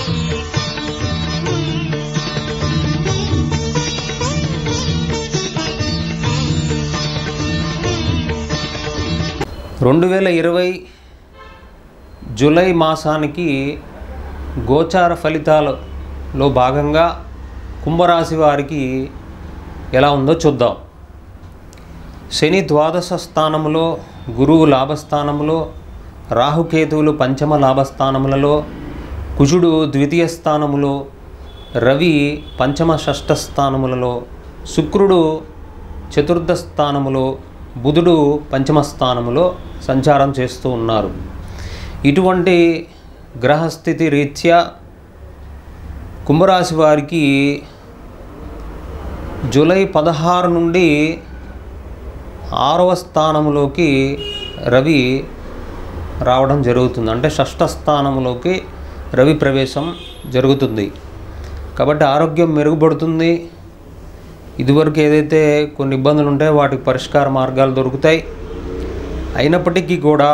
రెండు వేల ఇరవై జూలై మాసానికి గోచార ఫలితాలలో భాగంగా కుంభరాశి వారికి ఎలా ఉందో చూద్దాం శని ద్వాదశ స్థానములో గురువు లాభస్థానములో రాహుకేతువులు పంచమ లాభస్థానములలో కుజుడు ద్వితీయ స్థానములో రవి పంచమ షష్ఠ స్థానములలో శుక్రుడు చతుర్థ స్థానములో బుధుడు పంచమ స్థానములో సంచారం చేస్తూ ఉన్నారు ఇటువంటి గ్రహస్థితి రీత్యా కుంభరాశి వారికి జూలై పదహారు నుండి ఆరవ స్థానంలోకి రవి రావడం జరుగుతుంది అంటే షష్ఠ స్థానంలోకి రవి ప్రవేశం జరుగుతుంది కాబట్టి ఆరోగ్యం మెరుగుపడుతుంది ఇదివరకు ఏదైతే కొన్ని ఇబ్బందులు ఉంటాయో వాటికి పరిష్కార మార్గాలు దొరుకుతాయి అయినప్పటికీ కూడా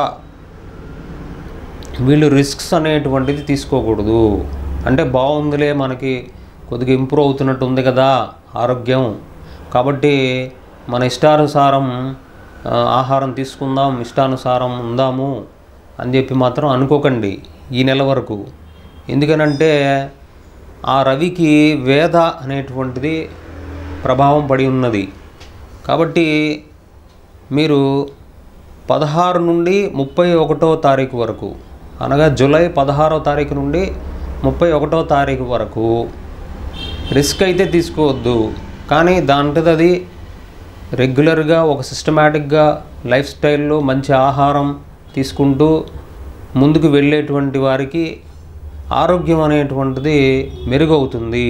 వీళ్ళు రిస్క్స్ అనేటువంటిది తీసుకోకూడదు అంటే బాగుందిలే మనకి కొద్దిగా ఇంప్రూవ్ అవుతున్నట్టు ఉంది కదా ఆరోగ్యం కాబట్టి మన ఇష్టానుసారం ఆ, ఆహారం తీసుకుందాం ఇష్టానుసారం ఉందాము అని చెప్పి మాత్రం అనుకోకండి ఈ నెల వరకు ఎందుకనంటే ఆ రవికి వేద అనేటువంటిది ప్రభావం పడి ఉన్నది కాబట్టి మీరు పదహారు నుండి ముప్పై ఒకటో తారీఖు వరకు అనగా జూలై పదహారో తారీఖు నుండి ముప్పై ఒకటో తారీఖు వరకు రిస్క్ అయితే తీసుకోవద్దు కానీ దాంట్లో అది రెగ్యులర్గా ఒక సిస్టమేటిక్గా లైఫ్ స్టైల్లో మంచి ఆహారం తీసుకుంటూ ముందుకు వెళ్ళేటువంటి వారికి ఆరోగ్యం అనేటువంటిది మెరుగవుతుంది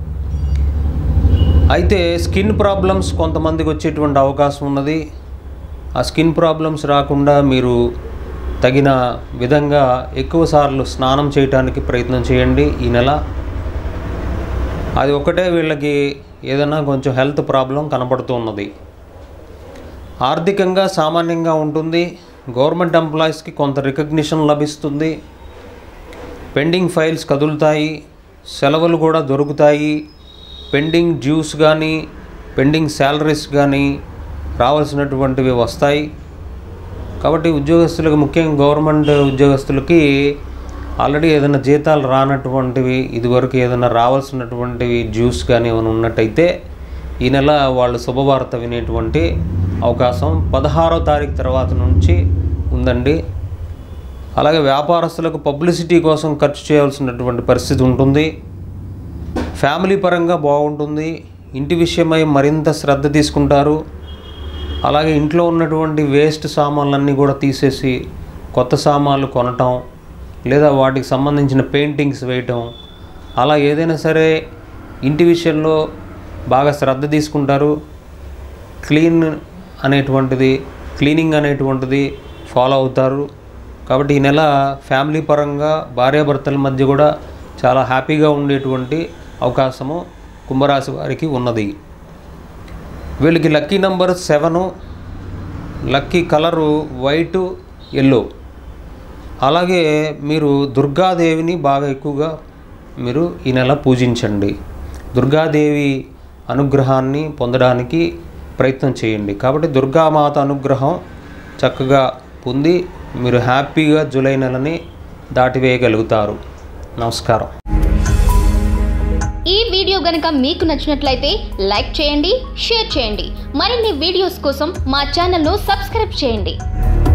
అయితే స్కిన్ ప్రాబ్లమ్స్ కొంతమందికి వచ్చేటువంటి అవకాశం ఉన్నది ఆ స్కిన్ ప్రాబ్లమ్స్ రాకుండా మీరు తగిన విధంగా ఎక్కువ సార్లు స్నానం చేయడానికి ప్రయత్నం చేయండి ఈ నెల అది ఒకటే వీళ్ళకి ఏదైనా కొంచెం హెల్త్ ప్రాబ్లం కనపడుతూ ఉన్నది ఆర్థికంగా సామాన్యంగా ఉంటుంది గవర్నమెంట్ ఎంప్లాయీస్కి కొంత రికగ్నిషన్ లభిస్తుంది పెండింగ్ ఫైల్స్ కదులుతాయి సెలవులు కూడా దొరుకుతాయి పెండింగ్ డ్యూస్ కానీ పెండింగ్ శాలరీస్ కానీ రావాల్సినటువంటివి వస్తాయి కాబట్టి ఉద్యోగస్తులకు ముఖ్యంగా గవర్నమెంట్ ఉద్యోగస్తులకి ఆల్రెడీ ఏదైనా జీతాలు రానటువంటివి ఇదివరకు ఏదైనా రావాల్సినటువంటివి డ్యూస్ కానీ ఏమైనా ఉన్నట్టయితే ఈ నెల వాళ్ళు శుభవార్త వినేటువంటి అవకాశం పదహారో తారీఖు తర్వాత నుంచి ఉందండి అలాగే వ్యాపారస్తులకు పబ్లిసిటీ కోసం ఖర్చు చేయాల్సినటువంటి పరిస్థితి ఉంటుంది ఫ్యామిలీ పరంగా బాగుంటుంది ఇంటి విషయమై మరింత శ్రద్ధ తీసుకుంటారు అలాగే ఇంట్లో ఉన్నటువంటి వేస్ట్ సామాన్లన్నీ కూడా తీసేసి కొత్త సామాన్లు కొనటం లేదా వాటికి సంబంధించిన పెయింటింగ్స్ వేయటం అలా ఏదైనా సరే ఇంటి విషయంలో బాగా శ్రద్ధ తీసుకుంటారు క్లీన్ అనేటువంటిది క్లీనింగ్ అనేటువంటిది ఫాలో అవుతారు కాబట్టి ఈ నెల ఫ్యామిలీ పరంగా భార్యాభర్తల మధ్య కూడా చాలా హ్యాపీగా ఉండేటువంటి అవకాశము కుంభరాశి వారికి ఉన్నది వీళ్ళకి lucky number seven lucky colour white yellow అలాగే మీరు దుర్గాదేవిని బాగా ఎక్కువగా మీరు ఈ నెల పూజించండి దుర్గాదేవి అనుగ్రహాన్ని పొందడానికి ప్రయత్నం చేయండి కాబట్టి దుర్గామాత అనుగ్రహం చక్కగా పొంది మీరు హ్యాపీగా జూలై నెలని దాటివేయగలుగుతారు నమస్కారం ఈ వీడియో గనుక మీకు నచ్చినట్లయితే లైక్ చేయండి షేర్ చేయండి మరిన్ని వీడియోస్ కోసం మా ఛానల్ను సబ్స్క్రైబ్ చేయండి